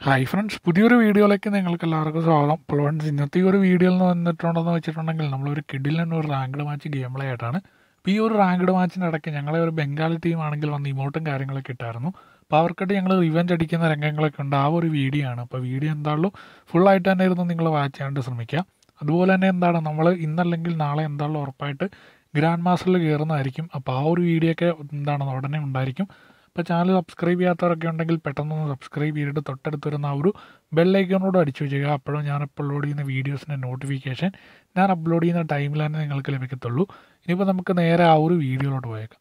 hi friends പുതിയൊരു വീഡിയോയിലേക്ക് നിങ്ങൾക്ക് എല്ലാവർക്കും സ്വാഗതം അപ്പോൾ ഫ്രണ്ട്സ് ഇന്നത്തെ ഈ ഒരു വീഡിയോയിൽ നിന്ന് വന്നിട്ടുണ്ടെന്ന് വെച്ചിട്ടുണ്ടെങ്കിൽ നമ്മളൊരു കിഡിലിന് ഒരു റാങ്ക്ഡ് മാച്ച് ഗെയിം പ്ലേ ആയിട്ടാണ് അപ്പോൾ ഈ ഒരു റാങ്ക്ഡ് മാച്ചിൻ്റെ ഇടയ്ക്ക് ഞങ്ങളെ ഒരു ബംഗാളി ടീം ആണെങ്കിൽ വന്ന് ഇമോട്ടും കാര്യങ്ങളൊക്കെ ഇട്ടായിരുന്നു അപ്പോൾ അവർക്കിട്ട് ഞങ്ങൾ റിവെഞ്ച് അടിക്കുന്ന രംഗങ്ങളൊക്കെ ഉണ്ട് ആ ഒരു വീഡിയോ ആണ് അപ്പോൾ വീഡിയോ എന്താണല്ലോ ഫുള്ളായിട്ട് തന്നെ ഇരുന്ന് നിങ്ങൾ വാച്ച് ചെയ്യാനായിട്ട് ശ്രമിക്കുക അതുപോലെ തന്നെ എന്താണ് നമ്മൾ ഇന്നല്ലെങ്കിൽ നാളെ എന്താണല്ലോ ഉറപ്പായിട്ട് ഗ്രാൻഡ് മാസ്റ്ററിൽ കയറുന്നതായിരിക്കും അപ്പോൾ ആ ഒരു വീഡിയോ ഒക്കെ എന്താണ് ഉടനെ ഉണ്ടായിരിക്കും അപ്പോൾ ചാനൽ സബ്സ്ക്രൈബ് ചെയ്യാത്തവരൊക്കെ ഉണ്ടെങ്കിൽ പെട്ടെന്നൊന്ന് സബ്സ്ക്രൈബ് ചെയ്തിട്ട് തൊട്ടടുത്ത് വരുന്ന ആ ഒരു ബെല്ലൈക്കണോട് അടിച്ചു വെച്ചുക അപ്പോഴും ഞാൻ അപ്ലോഡ് ചെയ്യുന്ന വീഡിയോസിൻ്റെ നോട്ടിഫിക്കേഷൻ ഞാൻ അപ്ലോഡ് ചെയ്യുന്ന ടൈമിൽ തന്നെ നിങ്ങൾക്ക് ലഭിക്കത്തുള്ളൂ ഇനിയിപ്പോൾ നമുക്ക് നേരെ ആ ഒരു വീഡിയോയിലോട്ട് പോയേക്കാം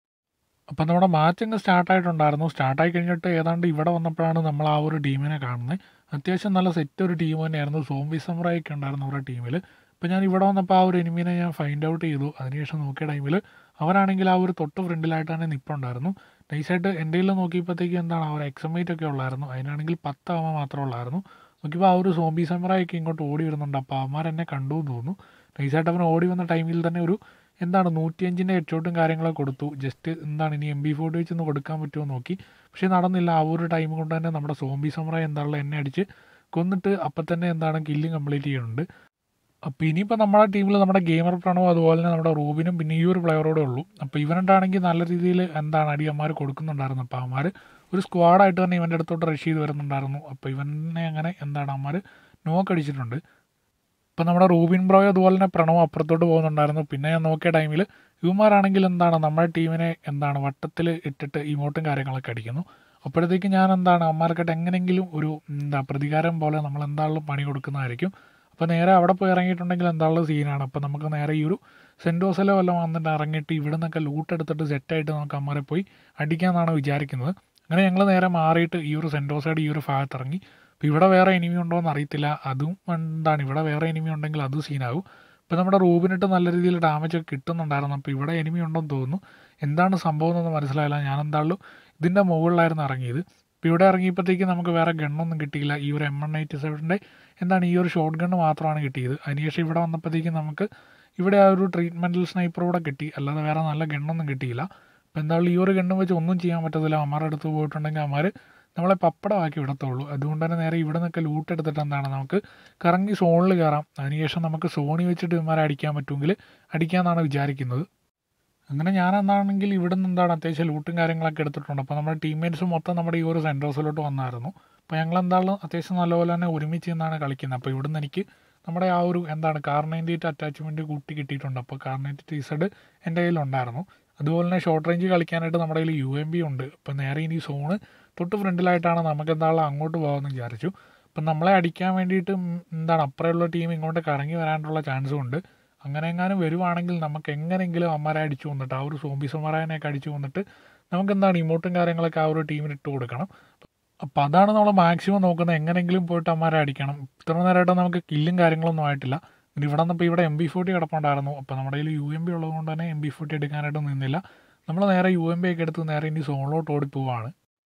അപ്പം നമ്മുടെ മാച്ച് അങ്ങ് സ്റ്റാർട്ടായിട്ടുണ്ടായിരുന്നു സ്റ്റാർട്ടായി കഴിഞ്ഞിട്ട് ഏതാണ്ട് ഇവിടെ വന്നപ്പോഴാണ് നമ്മൾ ആ ഒരു ടീമിനെ കാണുന്നത് അത്യാവശ്യം നല്ല സെറ്റ് ഒരു ടീം തന്നെയായിരുന്നു സോംബി സമ്രായൊക്കെ ഉണ്ടായിരുന്നു അവരുടെ ടീമിൽ അപ്പോൾ ഞാൻ ഇവിടെ വന്നപ്പോൾ ആ ഒരു എനിമീനെ ഞാൻ ഫൈൻഡ് ഔട്ട് ചെയ്തു അതിനുശേഷം നോക്കിയ ടൈമിൽ അവരാണെങ്കിൽ ആ ഒരു തൊട്ട് ഫ്രണ്ടിലായിട്ട് തന്നെ നിപ്പുണ്ടായിരുന്നു നൈസായിട്ട് എൻ്റെ കയ്യിൽ നോക്കിയപ്പോഴത്തേക്ക് എന്താണ് അവർ എക്സമേറ്റ് ഒക്കെ ഉള്ളായിരുന്നു അതിനാണെങ്കിൽ പത്ത് അവ മാത്രമേ ഉള്ളായിരുന്നു നോക്കിയപ്പോൾ ആ ഒരു സോംബി സമ്രായൊക്കെ ഇങ്ങോട്ട് ഓടി വരുന്നുണ്ട് അപ്പോൾ അവന്മാർ എന്നെ കണ്ടു എന്ന് തോന്നുന്നു നൈസായിട്ട് അവൻ ഓടി വന്ന ടൈമിൽ തന്നെ ഒരു എന്താണ് നൂറ്റിയഞ്ചിൻ്റെ ഹെഡ്ഷോട്ടും കാര്യങ്ങളൊക്കെ കൊടുത്തു ജസ്റ്റ് എന്താണ് ഇനി എം ബി ഫോർട്ടി വെച്ചൊന്ന് കൊടുക്കാൻ പറ്റുമോ നോക്കി പക്ഷേ നടന്നില്ല ആ ഒരു ടൈം കൊണ്ട് തന്നെ നമ്മുടെ സോംബി സമ്രായ എന്താണല്ലോ എന്നെ അടിച്ച് കൊന്നിട്ട് അപ്പം തന്നെ എന്താണ് കില്ലിങ് കംപ്ലീറ്റ് ചെയ്യുന്നുണ്ട് അപ്പോൾ ഇനിയിപ്പോൾ നമ്മുടെ ടീമിൽ നമ്മുടെ ഗെയിമർ പ്രണവും അതുപോലെ തന്നെ നമ്മുടെ റൂബിനും പിന്നെ ഈ ഒരു പ്ലെയറോടെ ഉള്ളൂ അപ്പോൾ ഇവനുണ്ടാണെങ്കിൽ നല്ല രീതിയിൽ എന്താണ് അടിയന്മാർ കൊടുക്കുന്നുണ്ടായിരുന്നു അപ്പോൾ അവന്മാർ ഒരു സ്ക്വാഡായിട്ട് തന്നെ ഇവൻ്റെ അടുത്തോട്ട് റഷ് ചെയ്ത് വരുന്നുണ്ടായിരുന്നു അപ്പോൾ ഇവനെ അങ്ങനെ എന്താണ് അവന്മാർ നോക്ക് അടിച്ചിട്ടുണ്ട് ഇപ്പം നമ്മുടെ റൂബിൻ ബ്രോയോ അതുപോലെ തന്നെ പ്രണവ് അപ്പുറത്തോട്ട് പോകുന്നുണ്ടായിരുന്നു പിന്നെ ഞാൻ നോക്കിയ ടൈമിൽ ഇവന്മാരാണെങ്കിൽ എന്താണ് നമ്മുടെ ടീമിനെ എന്താണ് വട്ടത്തിൽ ഇട്ടിട്ട് ഇമോട്ടും കാര്യങ്ങളൊക്കെ അടിക്കുന്നു അപ്പോഴത്തേക്ക് ഞാൻ എന്താണ് അമ്മമാർക്കിട്ട് എങ്ങനെയെങ്കിലും ഒരു എന്താ പ്രതികാരം പോലെ നമ്മൾ എന്താണെങ്കിലും പണി കൊടുക്കുന്നതായിരിക്കും അപ്പോൾ നേരെ അവിടെ പോയി ഇറങ്ങിയിട്ടുണ്ടെങ്കിൽ എന്താണുള്ള സീനാണ് അപ്പോൾ നമുക്ക് നേരെ ഈ ഒരു സെൻറ്റോസിലോ വല്ലതും വന്നിട്ട് ഇറങ്ങിയിട്ട് ഇവിടെ നിന്നൊക്കെ ലൂട്ട് എടുത്തിട്ട് സെറ്റായിട്ട് നമുക്ക് അമ്മമാരെ പോയി അടിക്കാമെന്നാണ് വിചാരിക്കുന്നത് അങ്ങനെ ഞങ്ങൾ നേരെ മാറിയിട്ട് ഈ ഒരു സെൻറ്റോസൈഡ് ഈ ഒരു ഭാഗത്ത് ഇറങ്ങി അപ്പോൾ ഇവിടെ വേറെ എനിമി ഉണ്ടോ എന്ന് അറിയത്തില്ല അതും എന്താണ് ഇവിടെ വേറെ എനിമി ഉണ്ടെങ്കിൽ അതും സീനാകും ഇപ്പോൾ നമ്മുടെ റൂബിനിട്ട് നല്ല രീതിയിൽ ഡാമേജ് ഒക്കെ കിട്ടുന്നുണ്ടായിരുന്നു അപ്പോൾ ഇവിടെ എനിമി ഉണ്ടെന്ന് തോന്നുന്നു എന്താണ് സംഭവം എന്നൊന്നും മനസ്സിലായില്ല ഞാൻ എന്തായാലും ഇതിൻ്റെ മുകളിലായിരുന്നു ഇറങ്ങിയത് ഇപ്പോൾ ഇവിടെ ഇറങ്ങിയപ്പോഴത്തേക്ക് നമുക്ക് വേറെ ഗണ്ണൊന്നും കിട്ടിയില്ല ഈ ഒരു എം എൺ എയ്റ്റി സെവൻ്റെ എന്താണ് ഈ ഒരു ഷോർട്ട് ഗണ്ണ് മാത്രമാണ് കിട്ടിയത് അതിനുശേഷം ഇവിടെ വന്നപ്പോഴത്തേക്കും നമുക്ക് ഇവിടെ ആ ഒരു ട്രീറ്റ്മെൻറ്റൽ സ്നൈപ്പർ കൂടെ കിട്ടി അല്ലാതെ വേറെ നല്ല ഗണ്ണൊന്നും കിട്ടിയില്ല അപ്പോൾ എന്തായാലും ഈ ഒരു ഗണ്ണ് വെച്ച് ഒന്നും ചെയ്യാൻ പറ്റത്തില്ല അമ്മമാരുടെ അടുത്ത് പോയിട്ടുണ്ടെങ്കിൽ അമ്മമാർ നമ്മളെ പപ്പടമാക്കി വിടത്തുള്ളൂ അതുകൊണ്ട് തന്നെ നേരെ ഇവിടെ നിന്നൊക്കെ ലൂട്ട് എടുത്തിട്ട് എന്താണ് നമുക്ക് കറങ്ങി സോണിൽ കയറാം അതിനുശേഷം നമുക്ക് സോണി വെച്ചിട്ട് ഇവന്മാരെ അടിക്കാൻ പറ്റുമെങ്കിൽ അടിക്കാമെന്നാണ് വിചാരിക്കുന്നത് അങ്ങനെ ഞാൻ എന്താണെങ്കിൽ ഇവിടെ നിന്ന് എന്താണ് അത്യാവശ്യം ലൂട്ടും കാര്യങ്ങളൊക്കെ എടുത്തിട്ടുണ്ട് അപ്പോൾ നമ്മുടെ ടീംമേറ്റ്സ് മൊത്തം നമ്മുടെ ഈ ഒരു സെൻറ്റോസിലോട്ട് വന്നായിരുന്നു അപ്പോൾ ഞങ്ങൾ എന്തായാലും അത്യാവശ്യം നല്ലപോലെ തന്നെ ഒരുമിച്ച് നിന്നാണ് കളിക്കുന്നത് അപ്പോൾ ഇവിടുന്ന് എനിക്ക് നമ്മുടെ ആ ഒരു എന്താണ് കാർ നയൻറ്റി എയ്റ്റ് അറ്റാച്ച്മെൻറ്റ് കൂട്ടി കിട്ടിയിട്ടുണ്ട് അപ്പോൾ കാർ നയൻറ്റി ടി സെഡ് എൻ്റെ കയ്യിലുണ്ടായിരുന്നു അതുപോലെ തന്നെ ഷോർട്ട് റേഞ്ച് കളിക്കാനായിട്ട് നമ്മുടെ കയ്യിൽ യു എം ബി ഉണ്ട് അപ്പോൾ നേരെ ഇനി സോണ് തൊട്ട് ഫ്രണ്ടിലായിട്ടാണ് നമുക്ക് എന്തായാലും അങ്ങോട്ട് പോകാമെന്ന് വിചാരിച്ചു അപ്പം നമ്മളെ അടിക്കാൻ വേണ്ടിയിട്ട് എന്താണ് അപ്പുറമുള്ള ടീം ഇങ്ങോട്ട് കറങ്ങി വരാനുള്ള ചാൻസും ഉണ്ട് അങ്ങനെ എങ്ങാനും വരുവാണെങ്കിൽ നമുക്ക് എങ്ങനെയെങ്കിലും അമ്മരെ അടിച്ചു വന്നിട്ട് ആ ഒരു സോംബി സുമറായനെയൊക്കെ അടിച്ചു വന്നിട്ട് നമുക്ക് എന്താണ് ഇമോട്ടും കാര്യങ്ങളൊക്കെ ആ ഒരു ടീമിന് ഇട്ട് കൊടുക്കണം അപ്പോൾ അതാണ് നമ്മൾ മാക്സിമം നോക്കുന്നത് എങ്ങനെയെങ്കിലും പോയിട്ട് അമ്മരെ അടിക്കണം ഇത്ര നേരമായിട്ട് നമുക്ക് കില്ലും കാര്യങ്ങളൊന്നും ആയിട്ടില്ല പിന്നെ ഇവിടെ നിന്നിപ്പോൾ ഇവിടെ എം ബി ഫോർട്ടി കിടപ്പുണ്ടായിരുന്നു അപ്പോൾ നമ്മുടെ കയ്യിൽ യു എം ബി ഉള്ളതുകൊണ്ട് തന്നെ എം ബി ഫോർട്ടി എടുക്കാനായിട്ട് നിന്നില്ല നമ്മൾ നേരെ യു എം ബി ഒക്കെ എടുത്ത് നേരെ ഇനി സോണിലോട്ട് ഓടിപ്പോവാണ്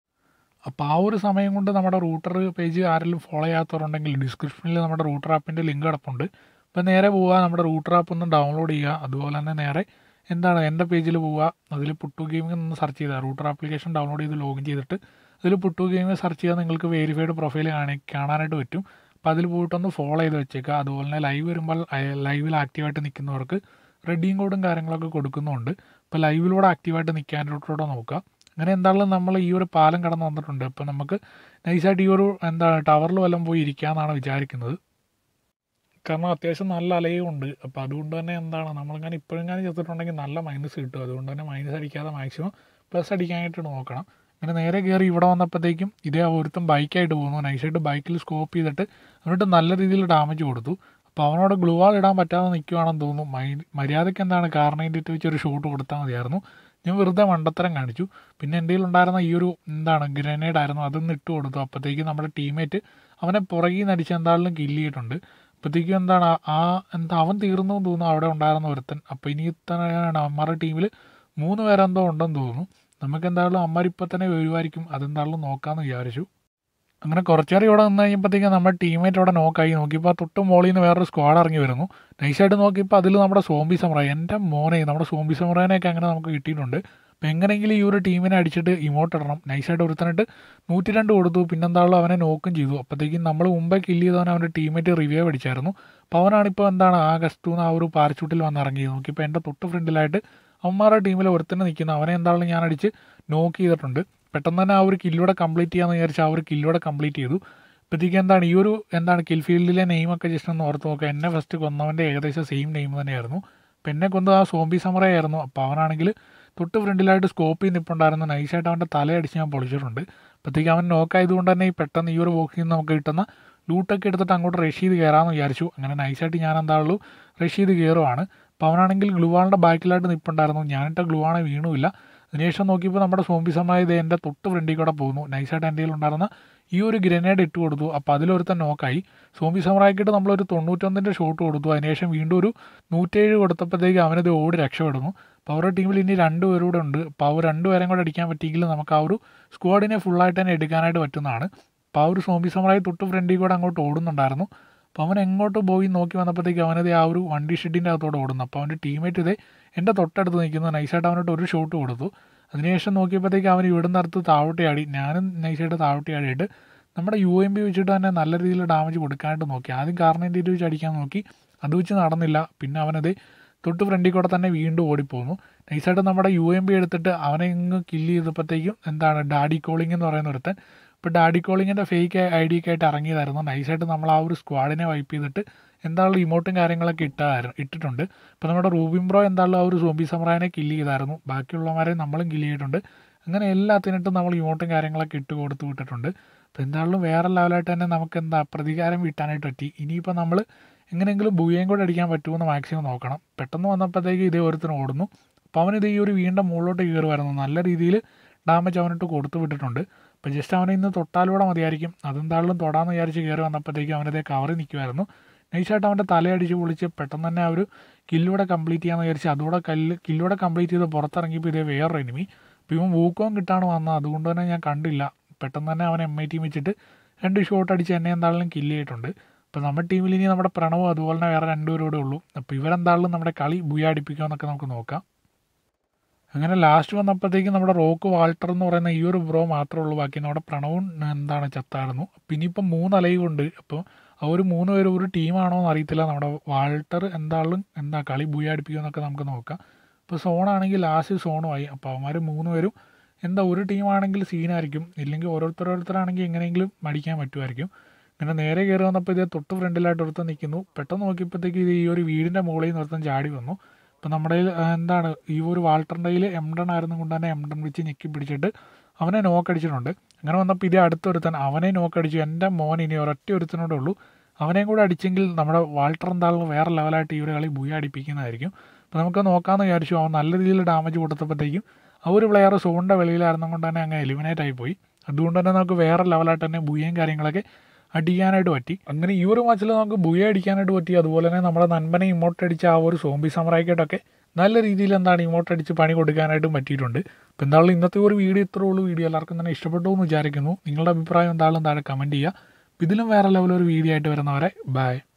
അപ്പോൾ ആ ഒരു സമയം കൊണ്ട് നമ്മുടെ റൂട്ടർ പേജ് ആരെങ്കിലും ഫോളോ ചെയ്യാത്തവരുണ്ടെങ്കിൽ ഡിസ്ക്രിപ്ഷനിൽ നമ്മുടെ റൂട്ടർ ആപ്പിൻ്റെ ലിങ്ക് കിടപ്പുണ്ട് അപ്പോൾ നേരെ പോവുക നമ്മുടെ റൂട്ടർ ആപ്പ് ഒന്ന് ഡൗൺലോഡ് ചെയ്യുക അതുപോലെ തന്നെ നേരെ എന്താണ് എൻ്റെ പേജിൽ പോവുക അതിൽ പുട്ടു ഗെയിമിംഗ് ഒന്ന് സെർച്ച് ചെയ്താൽ റൂട്ടർ ആപ്ലിക്കേഷൻ ഡൗൺലോഡ് ചെയ്ത് ലോഗിൻ ചെയ്തിട്ട് അതിൽ പുട്ടു ഗെയിമിംഗ് സെർച്ച് ചെയ്താൽ നിങ്ങൾക്ക് വെരിഫൈഡ് പ്രൊഫൈൽ കാണി കാണാനായിട്ട് പറ്റും അപ്പോൾ അതിൽ പോയിട്ടൊന്ന് ഫോളോ ചെയ്ത് വെച്ചേക്കുക അതുപോലെ തന്നെ ലൈവ് വരുമ്പോൾ ലൈവിൽ ആക്റ്റീവായിട്ട് നിൽക്കുന്നവർക്ക് റെഡിയും കോഡും കാര്യങ്ങളൊക്കെ കൊടുക്കുന്നുണ്ട് അപ്പോൾ ലൈവിലൂടെ ആക്റ്റീവായിട്ട് നിൽക്കാനായിട്ടൂടെ നോക്കുക അങ്ങനെ എന്തായാലും നമ്മൾ ഈ ഒരു പാലം കടന്ന് വന്നിട്ടുണ്ട് ഇപ്പോൾ നമുക്ക് നൈസായിട്ട് ഈ ഒരു എന്താ ടവറിൽ വല്ലതും പോയി ഇരിക്കാമെന്നാണ് വിചാരിക്കുന്നത് കാരണം അത്യാവശ്യം നല്ല അലയും ഉണ്ട് അപ്പോൾ അതുകൊണ്ട് തന്നെ എന്താണ് നമ്മളിങ്ങനെ ഇപ്പോഴെങ്ങനെ ചെയ്തിട്ടുണ്ടെങ്കിൽ നല്ല മൈനസ് കിട്ടും അതുകൊണ്ട് തന്നെ മൈനസ് അടിക്കാതെ മാക്സിമം പ്ലസ് അടിക്കാനായിട്ട് നോക്കണം അങ്ങനെ നേരെ കയറി ഇവിടെ വന്നപ്പോഴത്തേക്കും ഇതേ ഒരുത്തം ബൈക്കായിട്ട് പോകുന്നു നൈസായിട്ട് ബൈക്കിൽ സ്കോപ്പ് ചെയ്തിട്ട് എന്നിട്ട് നല്ല രീതിയിൽ ഡാമേജ് കൊടുത്തു അപ്പോൾ അവനോട് ഗ്ലൂവാൾ ഇടാൻ പറ്റാതെ നിൽക്കുവാണെന്ന് തോന്നുന്നു മൈ മര്യാദയ്ക്ക് എന്താണ് കാറിനേറ്റിട്ട് വെച്ച് ഒരു ഷോട്ട് കൊടുത്താൽ മതിയായിരുന്നു ഞാൻ വെറുതെ മണ്ടത്തരം കാണിച്ചു പിന്നെ എൻ്റെ ഉണ്ടായിരുന്ന ഈ ഒരു എന്താണ് ഗ്രനേഡ് ആയിരുന്നു അതൊന്ന് ഇട്ട് കൊടുത്തു അപ്പോഴത്തേക്കും നമ്മുടെ ടീമേറ്റ് അവനെ പുറകിൽ നിന്ന് അടിച്ച് എന്തായാലും കില്ല് ചെയ്തിട്ടുണ്ട് അപ്പോഴത്തേക്കും എന്താണ് ആ എന്താ അവൻ തീർന്നു തോന്നുന്നു അവിടെ ഉണ്ടായിരുന്ന ഒരുത്തൻ അപ്പോൾ ഇനി തന്നെയാണ് അമ്മമാരുടെ ടീമിൽ മൂന്ന് പേരെന്തോ ഉണ്ടെന്ന് തോന്നുന്നു നമുക്ക് എന്തായാലും അമ്മമാരിപ്പോൾ തന്നെ വരുമായിരിക്കും അതെന്തായാലും നോക്കാമെന്ന് വിചാരിച്ചു അങ്ങനെ കുറച്ചേരം ഇവിടെ നിന്ന് കഴിഞ്ഞപ്പോഴത്തേക്കും നമ്മുടെ ടീമേറ്റ് അവിടെ നോക്കായി നോക്കിയപ്പോൾ ആ തൊട്ട് മോളിൽ നിന്ന് വേറൊരു സ്ക്വാഡ് ഇറങ്ങി വരുന്നു നൈസായിട്ട് നോക്കിയപ്പോൾ അതിൽ നമ്മുടെ സോംബി സമറായി എൻ്റെ മോനെ നമ്മുടെ സോംബി സമറായനെയൊക്കെ അങ്ങനെ നമുക്ക് കിട്ടിയിട്ടുണ്ട് അപ്പോൾ എങ്ങനെയെങ്കിലും ഈ ഒരു ടീമിനെ അടിച്ചിട്ട് ഇമോട്ട് ഇടണം നൈസായിട്ട് ഒരുത്തനിട്ട് നൂറ്റി രണ്ട് കൊടുത്തു പിന്നെന്താണല്ലോ അവനെ നോക്കും ചെയ്തു അപ്പോഴത്തേക്കും നമ്മൾ മുമ്പേ കില്ല് ചെയ്തവൻ അവൻ്റെ ടീമേറ്റ് റിവ്യൂ അടിച്ചായിരുന്നു അപ്പോൾ അവനാണിപ്പോൾ എന്താണ് ആ ഗസ്റ്റൂന്ന് ആ ഒരു പാരച്ചൂട്ടിൽ വന്ന് ഇറങ്ങിയത് നോക്കിയപ്പോൾ എൻ്റെ തൊട്ട് ഫ്രണ്ടിലായിട്ട് അവന്മാരുടെ ടീമിൽ ഒരുത്തന്നെ നിൽക്കുന്നു അവനെ എന്താണെങ്കിലും ഞാൻ അടിച്ച് നോക്ക് ചെയ്തിട്ടുണ്ട് പെട്ടെന്ന് തന്നെ ആ ഒരു കില്ലൂടെ കംപ്ലീറ്റ് ചെയ്യാമെന്ന് വിചാരിച്ച് ആ ഒരു കില്ലൂടെ കംപ്ലീറ്റ് ചെയ്തു അപ്പോഴത്തേക്ക് എന്താണ് ഈ ഒരു എന്താണ് കിൽ ഫീൽഡിലെ നെയിമൊക്കെ ജസ്റ്റ് ഒന്ന് ഓർത്ത് നോക്കുക എന്നെ ഫസ്റ്റ് കൊന്നവൻ്റെ ഏകദേശം സെയിം നെയിം തന്നെയായിരുന്നു അപ്പം എന്നെ കൊന്നത് ആ സോംബി സമറ ആയിരുന്നു അപ്പോൾ അവനാണെങ്കിൽ തൊട്ട് ഫ്രണ്ടിലായിട്ട് സ്കോപ്പ് ചെയ്ത് നിൽപ്പുണ്ടായിരുന്നു നൈസായിട്ട് അവൻ്റെ തലയടിച്ച് ഞാൻ പൊളിച്ചിട്ടുണ്ട് അപ്പോഴത്തേക്ക് അവൻ നോക്കായതുകൊണ്ട് തന്നെ ഈ പെട്ടെന്ന് ഈ ഒരു ബോക്സിൽ നിന്ന് നമുക്ക് കിട്ടുന്ന ലൂട്ടൊക്കെ എടുത്തിട്ട് അങ്ങോട്ട് റഷ് ചെയ്ത് കയറാമെന്ന് വിചാരിച്ചു അങ്ങനെ നൈസായിട്ട് ഞാൻ എന്താണുള്ളൂ റഷ് ചെയ്ത് കയറുവാണ് അപ്പോൾ അവനാണെങ്കിൽ ഗ്ലുവാളിൻ്റെ ബാക്കിലായിട്ട് നിൽപ്പുണ്ടായിരുന്നു ഞാനിട്ട ഗ്ലുവാണെ വീണുമില്ല അതിനുശേഷം നോക്കിയപ്പോൾ നമ്മുടെ സോംബി സമയം ഇത് എൻ്റെ തൊട്ട് ഫ്രണ്ടിൽ കൂടെ പോകുന്നു നൈസായിട്ട് എൻ്റെ ഉണ്ടായിരുന്ന ഈ ഒരു ഗ്രനേഡ് ഇട്ട് കൊടുത്തു അപ്പോൾ അതിലൊരുത്തൻ നോക്കായി സോംബി സമറാക്കിയിട്ട് നമ്മളൊരു തൊണ്ണൂറ്റൊന്നിൻ്റെ ഷോട്ട് കൊടുത്തു അതിനുശേഷം വീണ്ടും ഒരു നൂറ്റേഴ് കൊടുത്തപ്പോഴത്തേക്ക് അവനത് ഓടി രക്ഷപ്പെടുന്നു അപ്പോൾ അവരുടെ ടീമിൽ ഇനി രണ്ട് പേരൂടെ ഉണ്ട് അപ്പോൾ അവർ രണ്ട് പേരും കൂടെ അടിക്കാൻ പറ്റിയെങ്കിൽ നമുക്ക് ആ ഒരു സ്ക്വാഡിനെ ഫുള്ളായിട്ട് തന്നെ എടുക്കാനായിട്ട് പറ്റുന്നതാണ് അപ്പോൾ ആ ഒരു സോംബി സമറായി തൊട്ട് ഫ്രണ്ടിൽ കൂടെ അങ്ങോട്ട് ഓടുന്നുണ്ടായിരുന്നു അപ്പോൾ അവൻ എങ്ങോട്ട് പോയി നോക്കി വന്നപ്പോഴത്തേക്ക് അവനത് ആ ഒരു വണ്ടി ഷെഡിൻ്റെ അകത്തോടെ ഓടുന്നു അപ്പോൾ അവൻ്റെ ടീമേറ്റ് ഇതേ എൻ്റെ തൊട്ടടുത്ത് നിൽക്കുന്നു നൈസായിട്ട് അവനോട്ട് ഒരു ഷോട്ട് കൊടുത്തു അതിനുശേഷം നോക്കിയപ്പോഴത്തേക്ക് അവൻ ഇവിടുന്ന് അടുത്ത് താഴോട്ടി ആടി ഞാനും നൈസായിട്ട് താഴോട്ടി ആടിയിട്ട് നമ്മുടെ യു എം ബി വെച്ചിട്ട് തന്നെ നല്ല രീതിയിൽ ഡാമേജ് കൊടുക്കാനായിട്ട് നോക്കി ആദ്യം കാർണേൻ്റെ ഇത് വെച്ച് അടിക്കാൻ നോക്കി അത് വെച്ച് നടന്നില്ല പിന്നെ അവനത് തൊട്ട് ഫ്രണ്ടിൽ കൂടെ തന്നെ വീണ്ടും ഓടിപ്പോന്നു നൈസായിട്ട് നമ്മുടെ യു എം ബി എടുത്തിട്ട് അവനെ ഇങ്ങ് കില്ല് ചെയ്തപ്പോഴത്തേക്കും എന്താണ് ഡാഡി കോളിംഗ് എന്ന് പറയുന്ന ഒരുത്തൻ ഇപ്പോൾ ഡാഡി കോളിങ്ങിൻ്റെ ഫേക്ക് ഐ ഡി ഒക്കെ ആയിട്ട് ഇറങ്ങിയതായിരുന്നു നൈസായിട്ട് നമ്മൾ ആ ഒരു സ്ക്വാഡിനെ വൈപ്പ് ചെയ്തിട്ട് എന്താണല്ലോ ഇമോട്ടും കാര്യങ്ങളൊക്കെ ഇട്ടായിരുന്നു ഇട്ടിട്ടുണ്ട് ഇപ്പോൾ നമ്മുടെ റൂബിൻ ബ്രോ എന്താണല്ലോ ആ ഒരു സോംബി സമറായനെ കില്ല് ചെയ്തായിരുന്നു ബാക്കിയുള്ളവരെ നമ്മളും കില്ല് ചെയ്തിട്ടുണ്ട് അങ്ങനെ എല്ലാത്തിനിട്ടും നമ്മൾ ഇമോട്ടും കാര്യങ്ങളൊക്കെ ഇട്ട് കൊടുത്ത് വിട്ടിട്ടുണ്ട് അപ്പോൾ എന്തായാലും വേറെ ലെവലായിട്ട് തന്നെ നമുക്ക് എന്താ പ്രതികാരം വീട്ടാനായിട്ട് പറ്റി ഇനിയിപ്പോൾ നമ്മൾ എങ്ങനെയെങ്കിലും ബുയയും കൂടെ അടിക്കാൻ പറ്റുമെന്ന് മാക്സിമം നോക്കണം പെട്ടെന്ന് വന്നപ്പോഴത്തേക്ക് ഇതേ ഒരുത്തിന് ഓടുന്നു അപ്പോൾ അവനിത് ഈ ഒരു വീണ്ടും മുകളിലോട്ട് കയറുമായിരുന്നു നല്ല രീതിയിൽ ഡാമേജ് അവനിട്ട് കൊടുത്തു വിട്ടിട്ടുണ്ട് അപ്പോൾ ജസ്റ്റ് അവനെ ഇന്ന് തൊട്ടാലൂടെ മതിയായിരിക്കും അതെന്തായാലും തൊടാന്ന് വിചാരിച്ച് കയറി വന്നപ്പോഴത്തേക്കും അവനതേ കവറി നിൽക്കുമായിരുന്നു നൈസായിട്ട് അവൻ്റെ തലയടിച്ച് പൊളിച്ച് പെട്ടെന്ന് തന്നെ ആ ഒരു കില്ലൂടെ കംപ്ലീറ്റ് ചെയ്യാമെന്ന് വിചാരിച്ച് അതുകൂടെ കല്ല് കില്ലൂടെ കംപ്ലീറ്റ് ചെയ്ത് പുറത്തിറങ്ങിയപ്പോൾ ഇതേ വേറൊരു എനിമി അപ്പോൾ ഇവൻ വൂക്കോം കിട്ടാണ് വന്നത് അതുകൊണ്ട് തന്നെ ഞാൻ കണ്ടില്ല പെട്ടെന്ന് തന്നെ അവൻ എം ഐ ടീം വെച്ചിട്ട് രണ്ട് ഷോട്ട് അടിച്ച് എന്നെ എന്തായാലും കില്ല് ചെയ്തിട്ടുണ്ട് അപ്പോൾ നമ്മുടെ ടീമിൽ ഇനി നമ്മുടെ പ്രണവും അതുപോലെ തന്നെ വേറെ രണ്ടുപേരോടെ ഉള്ളൂ അപ്പോൾ ഇവരെന്തായാലും നമ്മുടെ കളി ബുയ അടിപ്പിക്കുമെന്നൊക്കെ നമുക്ക് നോക്കാം അങ്ങനെ ലാസ്റ്റ് വന്നപ്പോഴത്തേക്കും നമ്മുടെ റോക്ക് വാൾട്ടർ എന്ന് പറയുന്ന ഈ ഒരു ബ്രോ മാത്രമേ ഉള്ളൂ ബാക്കി നമ്മുടെ പ്രണവും എന്താണ് ചത്തായിരുന്നു പിന്നെ ഇപ്പം മൂന്ന് അലയുണ്ട് അപ്പോൾ ആ ഒരു മൂന്ന് പേര് ഒരു ടീമാണോ എന്ന് അറിയത്തില്ല നമ്മുടെ വാൾട്ടർ എന്താളും എന്താ കളി ബുയ അടിപ്പിക്കുമെന്നൊക്കെ നമുക്ക് നോക്കാം ഇപ്പോൾ സോണാണെങ്കിൽ ലാസ്റ്റ് സോണുമായി അപ്പോൾ അവന്മാർ മൂന്ന് പേരും എന്താ ഒരു ടീമാണെങ്കിൽ സീനായിരിക്കും ഇല്ലെങ്കിൽ ഓരോരുത്തരോരുത്തരാണെങ്കിൽ എങ്ങനെയെങ്കിലും മടിക്കാൻ പറ്റുമായിരിക്കും പിന്നെ നേരെ കയറി വന്നപ്പോൾ ഇത് തൊട്ട് ഫ്രണ്ടിലായിട്ട് ഒരുത്തൻ നിൽക്കുന്നു പെട്ടെന്ന് നോക്കിയപ്പോഴത്തേക്ക് ഇത് ഈ ഒരു വീടിൻ്റെ മുകളിൽ നിന്ന് ഒരുത്തൻ ചാടി വന്നു അപ്പോൾ നമ്മുടെ കയ്യിൽ എന്താണ് ഈ ഒരു വാൾട്ടറിൻ്റെ കയ്യിൽ എംഡൺ ആയിരുന്നു കൊണ്ട് തന്നെ എംഡൺ വെച്ച് ഞെക്കി പിടിച്ചിട്ട് അവനെ നോക്കടിച്ചിട്ടുണ്ട് അങ്ങനെ വന്നപ്പോൾ ഇതേ അടുത്തൊരുത്തൻ അവനെ നോക്കടിച്ചു എൻ്റെ മോൻ ഇനി ഒരൊറ്റ ഒരുത്തനോടെ ഉള്ളൂ അവനെയും കൂടെ അടിച്ചെങ്കിൽ നമ്മുടെ വാൾട്ടർ എന്തായാലും വേറെ ലെവലായിട്ട് ഈ ഒരു കളി ബുയ അടിപ്പിക്കുന്നതായിരിക്കും അപ്പോൾ നമുക്ക് നോക്കാമെന്ന് വിചാരിച്ചു അവൻ നല്ല രീതിയിൽ ഡാമേജ് കൊടുത്തപ്പോഴത്തേക്കും ആ ഒരു പ്ലെയർ സോണിൻ്റെ വെളിയിലായിരുന്നു കൊണ്ട് തന്നെ അങ്ങ് എലിമിനേറ്റ് ആയിപ്പോയി അതുകൊണ്ട് തന്നെ നമുക്ക് വേറെ ലെവലായിട്ട് തന്നെ ബുയയും കാര്യങ്ങളൊക്കെ അടിക്കാനായിട്ട് പറ്റി അങ്ങനെ ഈ ഒരു മാച്ചിൽ നമുക്ക് ബുയ അടിക്കാനായിട്ട് പറ്റി അതുപോലെ തന്നെ നമ്മുടെ നൻപനെ ഇമോട്ട് അടിച്ച ആ ഒരു സോംബി സമറായിക്കോട്ടൊക്കെ നല്ല രീതിയിൽ എന്താണ് ഇമോട്ട് അടിച്ച് പണി കൊടുക്കാനായിട്ടും പറ്റിയിട്ടുണ്ട് അപ്പോൾ എന്തായാലും ഇന്നത്തെ ഒരു വീഡിയോ ഇത്രേ ഉള്ളൂ വീഡിയോ എല്ലാവർക്കും തന്നെ ഇഷ്ടപ്പെട്ടു എന്ന് വിചാരിക്കുന്നു നിങ്ങളുടെ അഭിപ്രായം എന്തായാലും താഴെ കമൻറ്റ് ചെയ്യുക ഇതിലും വേറെ ലെവലൊരു വീഡിയോ ആയിട്ട് വരുന്നവരെ ബൈ